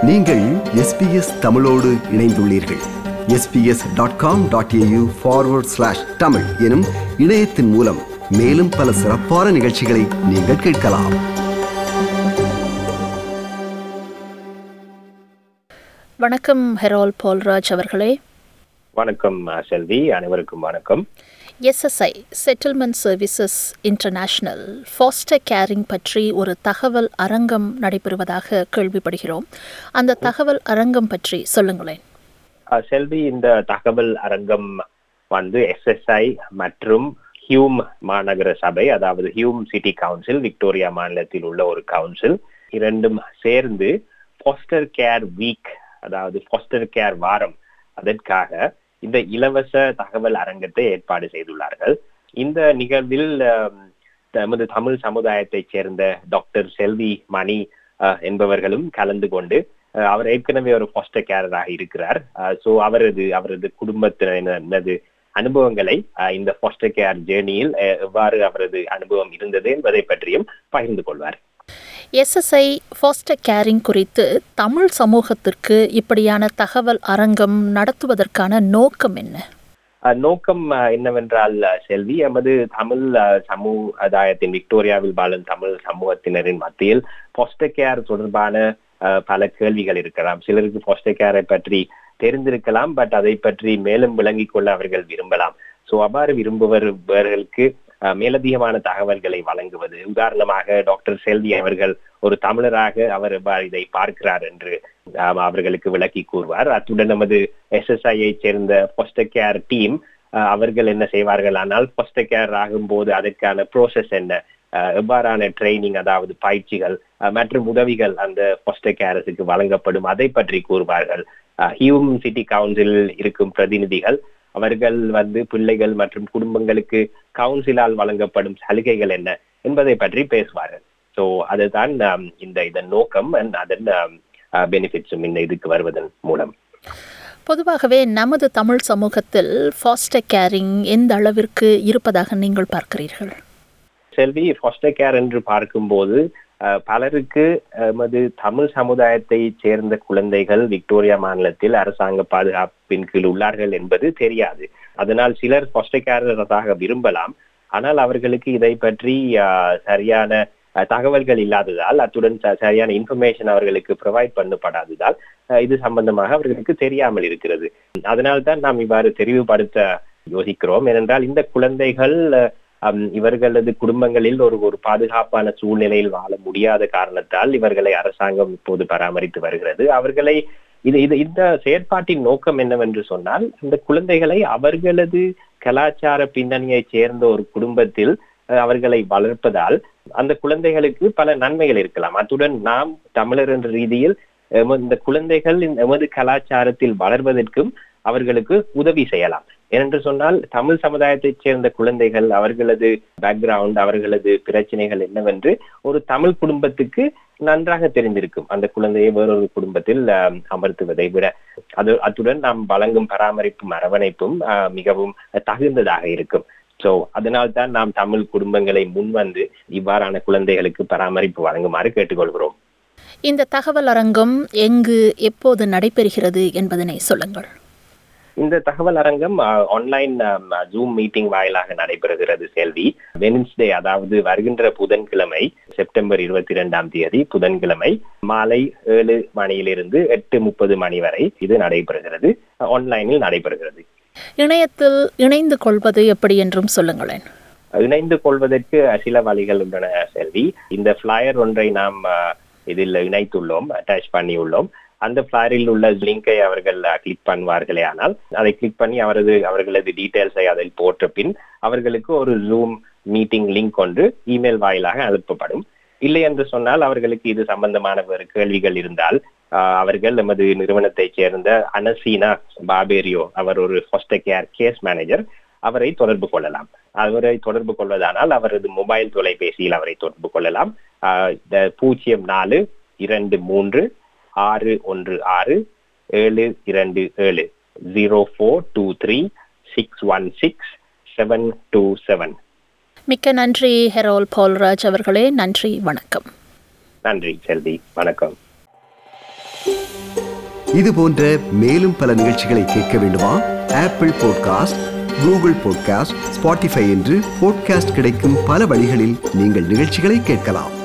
நீங்கள் எஸ்பிஎஸ் தமிழோடு இணைந்துள்ளீர்கள் SBS dot com dot AU forward slash Tamil எனும் இணையத்தின் மூலம் மேலும் பல சிறப்பான நிகழ்ச்சிகளை நீங்கள் கேட்கலாம் வணக்கம் ஹெரால் பால்ராஜ் அவர்களே வணக்கம் அஹ், செல்வி அனைவருக்கும் வணக்கம் SSI settlement services international foster caring பற்றி ஒரு தகவல் அரங்கம் நடைபெறுவதாக கேள்விப்படுகிறோம் அந்த தகவல் அரங்கம் பற்றி சொல்லுங்களேன் அஹ், செல்வி இந்த தகவல் அரங்கம் வந்து எஸ்எஸ்ஐ மற்றும் ஹியூம் மாநகர சபை அதாவது ஹியூம் சிட்டி கவுன்சில் விக்டோரியா மாநிலத்தில் உள்ள ஒரு கவுன்சில் இரண்டும் சேர்ந்து ஃபாஸ்டர் கேர் வீக் அதாவது ஃபாஸ்டர் கேர் வாரம் அதற்காக இந்த இலவச தகவல் அரங்கத்தை ஏற்பாடு செய்துள்ளார்கள் இந்த நிகழ்வில் அஹ், நமது தமிழ் சமுதாயத்தைச் சேர்ந்த டாக்டர் செல்வி மணி அஹ், என்பவர்களும் கலந்து கொண்டு அஹ், அவர் ஏற்கனவே ஒரு ஃபாஸ்டர் கேரராக இருக்கிறார் ஸோ அவரது அவரது குடும்பத்தினது அனுபவங்களை அஹ், இந்த ஃபாஸ்டர் கேர் ஜேர்னியில் அஹ், எவ்வாறு அவரது அனுபவம் இருந்தது என்பதை பற்றியும் பகிர்ந்து கொள்வார் எஸ்எஸ்ஐ ஃபாஸ்டர் கேரிங் குறித்து தமிழ் சமூகத்திற்கு இப்படியான தகவல் அரங்கம் நடத்துவதற்கான நோக்கம் என்ன அஹ், நோக்கம் அஹ், என்னவென்றால் அஹ், செல்வி எமது தமிழ் அஹ், சமுதாயத்தின் விக்டோரியாவில் வாழும் தமிழ் சமூகத்தினரின் மத்தியில் ஃபாஸ்டர் கேர் தொடர்பான அஹ், பல கேள்விகள் இருக்கலாம் சிலருக்கு ஃபாஸ்டர் கேரை பற்றி தெரிந்திருக்கலாம் பட் அதை பற்றி மேலும் விளங்கிக் கொள்ள அவர்கள் விரும்பலாம் சோ அவ்வாறு விரும்புபவர்களுக்கு அஹ், மேலதிகமான தகவல்களை வழங்குவது உதாரணமாக டாக்டர் செல்வி அவர்கள் ஒரு தமிழராக அவர் எவ்வாறு இதை பார்க்கிறார் என்று ஆம், அவர்களுக்கு விளக்கி கூறுவார் அத்துடன் நமது எஸ்எஸ்ஐயை சேர்ந்த ஃபஸ்டர் கேர் டீம் அவர்கள் என்ன செய்வார்கள் ஆனால் ஃபஸ்டர் கேர் ஆகும்போது அதற்கான ப்ரோசஸ் என்ன அஹ், எவ்வாறான ட்ரைனிங் அதாவது பயிற்சிகள் அஹ், மற்றும் உதவிகள் அந்த ஃபஸ்டர் கேரஸுக்கு வழங்கப்படும் அதை பற்றி கூறுவார்கள் ஹியூம் சிட்டி கவுன்சில் இருக்கும் பிரதிநிதிகள் அவர்கள் வந்து பிள்ளைகள் மற்றும் குடும்பங்களுக்கு கவுன்சிலால் வழங்கப்படும் சலுகைகள் என்ன என்பதை பற்றி பேசுவார்கள் ஸோ அதுதான் ஆம், இந்த இதன் நோக்கம் and அதன் பெனிஃபிட்ஸும் இந்த இதுக்கு வருவதன் மூலம் பொதுவாகவே நமது தமிழ் சமூகத்தில் ஃபாஸ்டர் கேரிங் எந்த அளவிற்கு இருப்பதாக நீங்கள் பார்க்கிறீர்கள் செல்வி ஃபாஸ்டர் கேர் என்று பார்க்கும்போது அஹ், பலருக்கு எமது தமிழ் சமுதாயத்தை சேர்ந்த குழந்தைகள் விக்டோரியா மாநிலத்தில் அரசாங்க பாதுகாப்பின் கீழ் உள்ளார்கள் என்பது தெரியாது அதனால் சிலர் ஃபாஸ்டர் கேரராக விரும்பலாம் ஆனால் அவர்களுக்கு இதை பற்றி அஹ், சரியான அஹ், தகவல்கள் இல்லாததால் அத்துடன் ச- சரியான இன்ஃபர்மேஷன் அவர்களுக்கு ப்ரொவைட் பண்ணப்படாததால் அஹ், இது சம்பந்தமாக அவர்களுக்கு தெரியாமல் இருக்கிறது அதனால்தான் நாம் இவ்வாறு தெரிவுபடுத்த யோசிக்கிறோம் ஏனென்றால் இந்த குழந்தைகள் அஹ், அம், இவர்களது குடும்பங்களில் ஒரு ஒரு பாதுகாப்பான சூழ்நிலையில் வாழ முடியாத காரணத்தால் இவர்களை அரசாங்கம் இப்போது பராமரித்து வருகிறது அவர்களை இது இது இந்த செயற்பாட்டின் நோக்கம் என்னவென்று சொன்னால் இந்த குழந்தைகளை அவர்களது கலாச்சார பின்னணியைச் சேர்ந்த ஒரு குடும்பத்தில் அஹ், அவர்களை வளர்ப்பதால் அந்த குழந்தைகளுக்கு பல நன்மைகள் இருக்கலாம் அத்துடன் நாம் தமிழர் என்ற ரீதியில் எம- இந்த குழந்தைகள் இந்த எமது கலாச்சாரத்தில் வளர்வதற்கும் அவர்களுக்கு உதவி செய்யலாம் ஏனென்று சொன்னால் தமிழ் சமுதாயத்தைச் சேர்ந்த குழந்தைகள் அவர்களது பேக்ரவுண்ட் அவர்களது பிரச்சனைகள் என்னவென்று ஒரு தமிழ் குடும்பத்துக்கு நன்றாக தெரிந்திருக்கும் அந்த குழந்தையை வேறொரு குடும்பத்தில் ஆம், அமர்த்துவதை விட அது அத்துடன் நாம் வழங்கும் பராமரிப்பும் அரவணைப்பும் ஆ, மிகவும் தகுந்ததாக இருக்கும் சோ அதனால் தான் நாம் தமிழ் குடும்பங்களை முன்வந்து இவ்வாறான குழந்தைகளுக்கு பராமரிப்பு வழங்குமாறு கேட்டுக்கொள்கிறோம் இந்த தகவல் அரங்கம் எங்கு எப்போது நடைபெறுகிறது என்பதனை சொல்லுங்கள் இந்த தகவல் அரங்கம் ஆன்லைன் ஜூம் மீட்டிங் வாயிலாக நடைபெறுகிறது செல்வி வெனிஸ்டே அதாவது வருகின்ற புதன்கிழமை செப்டம்பர் இருபத்தி இரண்டாம் தேதி புதன்கிழமை மாலை ஏழு மணியிலிருந்து எட்டு முப்பது மணி வரை இது நடைபெறுகிறது ஆன்லைனில் நடைபெறுகிறது இணையத்தில் இணைந்து கொள்வது எப்படி என்றும் சொல்லுங்களேன் இணைந்து கொள்வதற்கு சில வழிகள் உள்ளன செல்வி இந்த ஃபிளையர் ஒன்றை நாம் அஹ், இதில் இணைத்துள்ளோம் அட்டாச் பண்ணியுள்ளோம் அந்த ஃபிளையரில் உள்ள லிங்கை அவர்கள் கிளிக் பண்ணுவார்களே ஆனால் அதை கிளிக் பண்ணி அவரது அவர்களது டீடைல்ஸை அதில் போட்ட பின் அவர்களுக்கு ஒரு ஜூம் மீட்டிங் லிங்க் ஒன்று இமெயில் வாயிலாக அனுப்பப்படும் இல்லை என்று சொன்னால் அவர்களுக்கு இது சம்பந்தமான வேறு கேள்விகள் இருந்தால் ஆஹ், அவர்கள் நமது நிறுவனத்தைச் சேர்ந்த அனசீனா பாபேரியோ அவர் ஒரு ஃபஸ்ட் கேர் கேஸ் மேனேஜர் அவரை தொடர்பு கொள்ளலாம் அவரை தொடர்பு கொள்வதானால் அவரது மொபைல் தொலைபேசியில் அவரை தொடர்பு கொள்ளலாம் ஆஹ், இந்த பூஜ்ஜியம் நாலு இரண்டு மூன்று ஆறு ஒன்று ஆறு ஏழு இரண்டு ஏழு zero four two three six one six seven two seven மிக்க நன்றி ஹெரோல் பால்ராஜ் அவர்களே நன்றி வணக்கம் நன்றி செல்வி வணக்கம் இது போன்ற மேலும் பல நிகழ்ச்சிகளை கேட்க வேண்டுமா Apple podcast Google podcast Spotify என்று பாட்காஸ்ட் கிடைக்கும் பல வழிகளில் நீங்கள் நிகழ்ச்சிகளை கேட்கலாம்